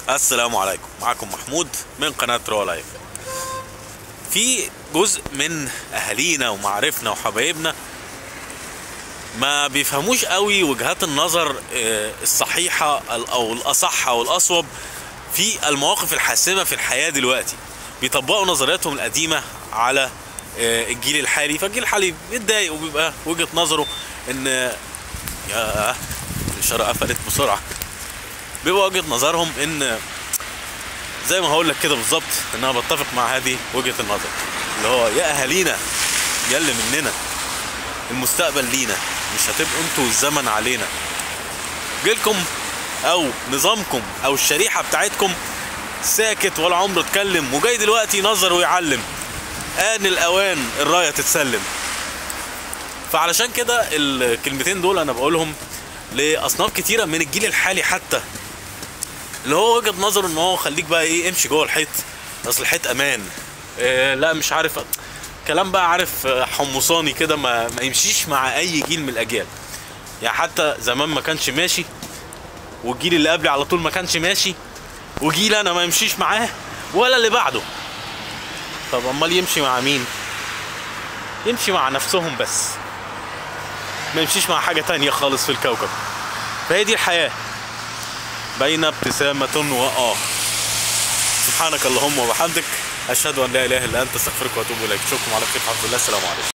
السلام عليكم معكم محمود من قناة رو لايف في جزء من اهالينا ومعارفنا وحبايبنا ما بيفهموش قوي وجهات النظر آه، الصحيحة او الاصح او الاصوب في المواقف الحاسمة في الحياة دلوقتي بيطبقوا نظرياتهم القديمة على آه، الجيل الحالي فالجيل الحالي بيتضايق وبيبقى وجهة نظره ان يا الاشارة قفلت بسرعة بيبقى وجهة نظرهم ان زي ما هقول لك كده بالظبط ان انا بتفق مع هذه وجهة النظر اللي هو يا اهالينا يا اللي مننا المستقبل لينا مش هتبقوا انتوا الزمن علينا جيلكم او نظامكم او الشريحة بتاعتكم ساكت ولا عمره اتكلم وجاي دلوقتي ينظر ويعلم آن الأوان الراية تتسلم فعلشان كده الكلمتين دول أنا بقولهم لأصناف كتيرة من الجيل الحالي حتى اللي هو وجهة نظره إن هو خليك بقى إيه امشي جوه الحيط أصل الحيط أمان إيه لا مش عارف كلام بقى عارف آه، حمصاني كده ما, ما يمشيش مع أي جيل من الأجيال يعني حتى زمان ما كانش ماشي والجيل اللي قبلي على طول ما كانش ماشي وجيل انا ما يمشيش معاه ولا اللي بعده طب امال يمشي مع مين يمشي مع نفسهم بس ما يمشيش مع حاجة تانية خالص في الكوكب فهي دي الحياة بين ابتسامة وآه سبحانك اللهم وبحمدك أشهد أن لا إله إلا أنت أستغفرك وأتوب إليك أشوفكم على خير في حفظ الله السلام عليكم